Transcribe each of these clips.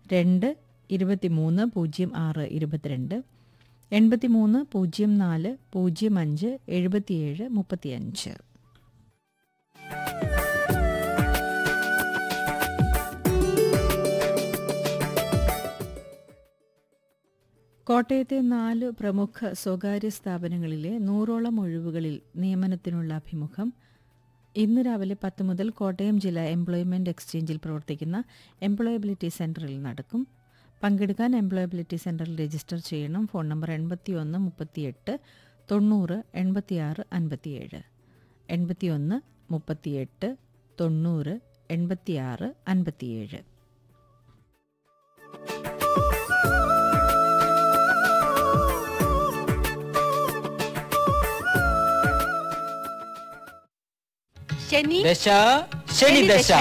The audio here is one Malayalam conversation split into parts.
രണ്ട് ഇരുപത്തിമൂന്ന് പൂജ്യം ആറ് ഇരുപത്തിരണ്ട് എൺപത്തിമൂന്ന് പൂജ്യം നാല് പൂജ്യം അഞ്ച് എഴുപത്തിയേഴ് മുപ്പത്തിയഞ്ച് കോട്ടയത്തെ നാല് പ്രമുഖ സ്വകാര്യ സ്ഥാപനങ്ങളിലെ നൂറോളം ഒഴിവുകളിൽ നിയമനത്തിനുള്ള അഭിമുഖം ഇന്ന് രാവിലെ പത്ത് മുതൽ കോട്ടയം ജില്ലാ എംപ്ലോയ്മെന്റ് എക്സ്ചേഞ്ചിൽ പ്രവർത്തിക്കുന്ന എംപ്ലോയബിലിറ്റി സെന്ററിൽ നടക്കും പങ്കെടുക്കാൻ എംപ്ലോയബിലിറ്റി സെന്ററിൽ രജിസ്റ്റർ ചെയ്യണം ഫോൺ നമ്പർ എൺപത്തി ഒന്ന് മുപ്പത്തിയെട്ട് തൊണ്ണൂറ് എൺപത്തിയാറ് അൻപത്തിയേഴ് എൺപത്തിയൊന്ന് മുപ്പത്തിയെട്ട് തൊണ്ണൂറ് എൺപത്തിയാറ് അൻപത്തിയേഴ് ശനി ദശ ശനി ദശ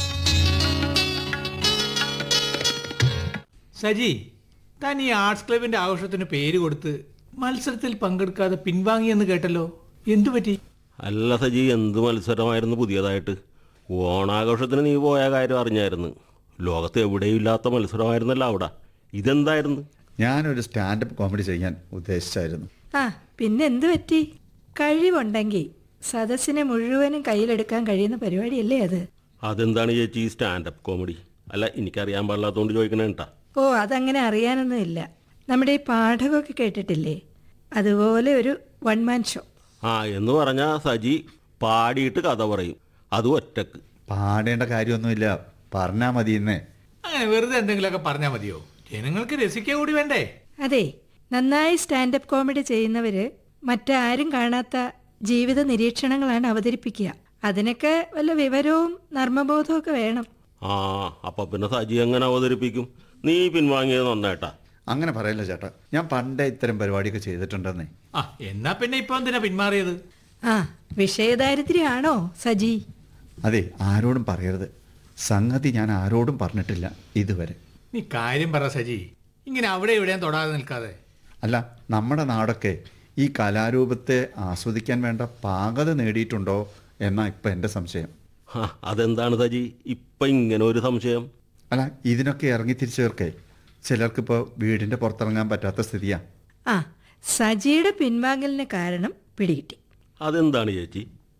സജി താൻ ഈ ആർട്സ് ക്ലബിന്റെ ആഘോഷത്തിന് പേര് കൊടുത്ത് മത്സരത്തിൽ പങ്കെടുക്കാതെ പിൻവാങ്ങിയെന്ന് കേട്ടല്ലോ എന്തു പറ്റി അല്ല സജി എന്ത് മത്സരമായിരുന്നു പുതിയതായിട്ട് ഓണാഘോഷത്തിന് നീ പോയ കാര്യം അറിഞ്ഞായിരുന്നു ലോകത്ത് എവിടെയും ഇല്ലാത്ത മത്സരമായിരുന്നല്ലോ അവിടെ ഇതെന്തായിരുന്നു ഞാനൊരു സ്റ്റാൻഡപ്പ് കോമഡി ചെയ്യാൻ ഉദ്ദേശിച്ചായിരുന്നു ആ പിന്നെ എന്ത് പറ്റി കഴിവുണ്ടെങ്കിൽ സദസ്സിനെ മുഴുവനും കയ്യിലെടുക്കാൻ കഴിയുന്ന പരിപാടിയല്ലേ അത് അതെന്താണ് ചേച്ചി ഈ സ്റ്റാൻഡപ്പ് കോമഡി അല്ല എനിക്കറിയാൻ പാടില്ലാത്തതുകൊണ്ട് ചോദിക്കണേ കേട്ടാ ഓ അതങ്ങനെ അറിയാനൊന്നുമില്ല നമ്മുടെ ഈ പാഠകമൊക്കെ കേട്ടിട്ടില്ലേ അതുപോലെ ഒരു വൺ മാൻ ഷോ ആ എന്ന് പറഞ്ഞാൽ സജി പാടിയിട്ട് കഥ പറയും അതും ഒറ്റക്ക് പാടേണ്ട കാര്യമൊന്നുമില്ല പറഞ്ഞാൽ മതിയെന്നേ അങ്ങനെ വെറുതെ എന്തെങ്കിലുമൊക്കെ പറഞ്ഞാൽ മതിയോ ജനങ്ങൾക്ക് രസിക്കുക കൂടി വേണ്ടേ അതെ നന്നായി സ്റ്റാൻഡപ്പ് കോമഡി ചെയ്യുന്നവര് മറ്റാരും കാണാത്ത ജീവിത നിരീക്ഷണങ്ങളാണ് അവതരിപ്പിക്കുക അതിനൊക്കെ വല്ല വിവരവും നർമ്മബോധവും ഒക്കെ വേണം ആ അപ്പം പിന്നെ സജി എങ്ങനെ അവതരിപ്പിക്കും നീ പിൻവാങ്ങിയത് നന്നായിട്ടാ അങ്ങനെ പറയല്ല ചേട്ടാ ഞാൻ പണ്ടേ ഇത്തരം പരിപാടിയൊക്കെ ചെയ്തിട്ടുണ്ടെന്നേ ആ എന്നാ പിന്നെ ഇപ്പൊ എന്തിനാ പിന്മാറിയത് ആ വിഷയദാരിദ്ര്യമാണോ സജി അതെ ആരോടും പറയരുത് സംഗതി ഞാൻ ആരോടും പറഞ്ഞിട്ടില്ല ഇതുവരെ നീ കാര്യം പറ സജി ഇങ്ങനെ അവിടെ ഇവിടെയും തൊടാതെ നിൽക്കാതെ അല്ല നമ്മുടെ നാടൊക്കെ ഈ കലാരൂപത്തെ ആസ്വദിക്കാൻ വേണ്ട പാകത നേടിയിട്ടുണ്ടോ എന്നാ ഇപ്പം എൻ്റെ സംശയം ആ അതെന്താണ് സജി ഇപ്പം ഇങ്ങനെ ഒരു സംശയം അല്ല ഇതിനൊക്കെ ഇറങ്ങി തിരിച്ചവർക്ക് ചിലർക്കിപ്പോൾ വീടിൻ്റെ പുറത്തിറങ്ങാൻ പറ്റാത്ത സ്ഥിതിയാ ആ സജിയുടെ പിൻവാങ്ങലിന് കാരണം പിടികിട്ടി അതെന്താണ് ചേച്ചി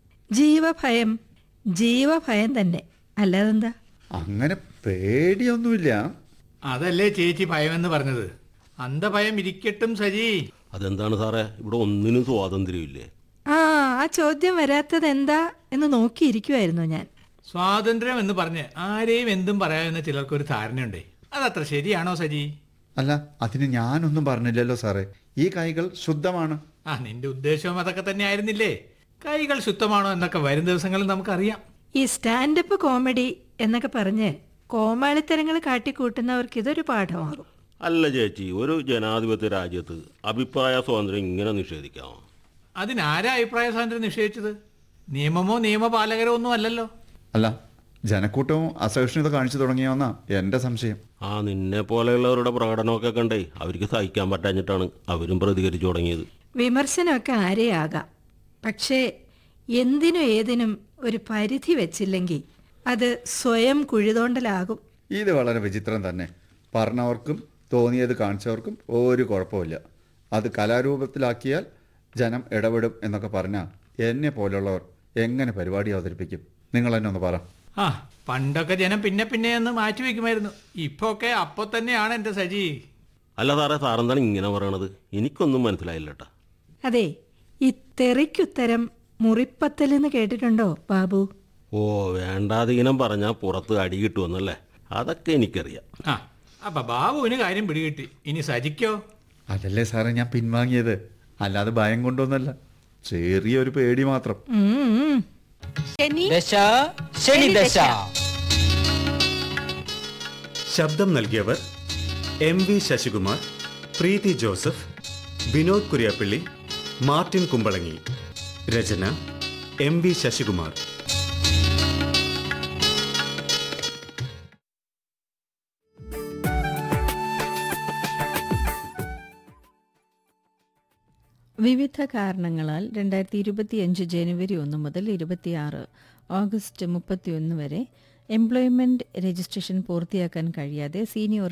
ജീവഭയം ജീവഭയം തന്നെ അല്ലാതെന്താ അങ്ങനെ പേടിയൊന്നുമില്ല അതല്ലേ ചേച്ചി ഭയമെന്ന് പറഞ്ഞത് അന്ധഭയം ഇരിക്കട്ടും സജി അതെന്താണ് സാറേ ഇവിടെ ഒന്നിനും സ്വാതന്ത്ര്യമില്ലേ ആ ആ ചോദ്യം വരാത്തത് എന്താ എന്ന് നോക്കിയിരിക്കുമായിരുന്നു ഞാൻ സ്വാതന്ത്ര്യം എന്ന് പറഞ്ഞ് ആരെയും എന്തും പറയാമെന്ന് ചിലർക്കൊരു ധാരണയുണ്ടേ അതത്ര ശരിയാണോ സജി അല്ല അതിന് ഞാനൊന്നും പറഞ്ഞില്ലല്ലോ സാറേ ഈ കൈകൾ ശുദ്ധമാണ് ആ നിന്റെ ഉദ്ദേശവും അതൊക്കെ തന്നെ ആയിരുന്നില്ലേ കൈകൾ ശുദ്ധമാണോ എന്നൊക്കെ വരും ദിവസങ്ങളിൽ നമുക്കറിയാം ഈ സ്റ്റാൻഡപ്പ് കോമഡി എന്നൊക്കെ പറഞ്ഞ് കോമാളിത്തരങ്ങൾ കാട്ടിക്കൂട്ടുന്നവർക്ക് ഇതൊരു പാഠമാകും അല്ല ചേച്ചി ഒരു ജനാധിപത്യ രാജ്യത്ത് അഭിപ്രായ സ്വാതന്ത്ര്യം ഇങ്ങനെ നിഷേധിക്കാമോ അതിനാരാ അഭിപ്രായ സ്വാതന്ത്ര്യം നിഷേധിച്ചത് നിയമമോ നിയമപാലകരോ ഒന്നും അല്ലല്ലോ അല്ല ജനക്കൂട്ടവും അസഹിഷ്ണുത കാണിച്ചു തുടങ്ങിയോന്നാ എൻ്റെ സംശയം ആ നിന്നെ പോലെയുള്ളവരുടെ പ്രകടനമൊക്കെ കണ്ടേ അവർക്ക് സഹിക്കാൻ പറ്റാഞ്ഞിട്ടാണ് അവരും പ്രതികരിച്ചു തുടങ്ങിയത് വിമർശനമൊക്കെ ആരെയാകാം പക്ഷേ എന്തിനും ഏതിനും ഒരു പരിധി വെച്ചില്ലെങ്കിൽ അത് സ്വയം കുഴിതോണ്ടലാകും ഇത് വളരെ വിചിത്രം തന്നെ പറഞ്ഞവർക്കും തോന്നിയത് കാണിച്ചവർക്കും ഒരു കുഴപ്പമില്ല അത് കലാരൂപത്തിലാക്കിയാൽ ജനം ഇടപെടും എന്നൊക്കെ പറഞ്ഞാൽ എന്നെ പോലുള്ളവർ എങ്ങനെ പരിപാടി അവതരിപ്പിക്കും നിങ്ങൾ തന്നെ ഒന്ന് പറ ആ പണ്ടൊക്കെ ജനം പിന്നെ പിന്നെ എന്ന് മാറ്റി വെക്കുമായിരുന്നു ഇപ്പൊ ഒക്കെ അപ്പൊ തന്നെയാണ് എന്റെ സജി അല്ല സാറേ സാറെന്താണ് ഇങ്ങനെ പറയണത് എനിക്കൊന്നും മനസ്സിലായില്ല കേട്ടാ അതെ ഈ തെറിക്കുത്തരം മുറിപ്പത്തലെന്ന് കേട്ടിട്ടുണ്ടോ ബാബു ഓ വേണ്ടാതീനം പറഞ്ഞാൽ പുറത്ത് അടി കിട്ടുമെന്നല്ലേ അതൊക്കെ എനിക്കറിയാം ആ അപ്പൊ ബാബുവിന് കാര്യം പിടികിട്ടി ഇനി സജിക്കോ അതല്ലേ സാറേ ഞാൻ പിൻവാങ്ങിയത് അല്ലാതെ ഭയം കൊണ്ടൊന്നല്ല ചെറിയൊരു പേടി മാത്രം ഉം, ഉം. ശനി ദശ ശനി ദശ ശബ്ദം നൽകിയവർ എം വി ശശികുമാർ പ്രീതി ജോസഫ് വിനോദ് കുര്യാപ്പള്ളി മാർട്ടിൻ കുമ്പളങ്ങി രചന എം വി ശശികുമാർ വിവിധ കാരണങ്ങളാൽ രണ്ടായിരത്തി ഇരുപത്തിയഞ്ച് ജനുവരി ഒന്ന് മുതൽ ഇരുപത്തിയാറ് ഓഗസ്റ്റ് മുപ്പത്തിയൊന്ന് വരെ എംപ്ലോയ്മെന്റ് രജിസ്ട്രേഷൻ പൂർത്തിയാക്കാൻ കഴിയാതെ സീനിയോർ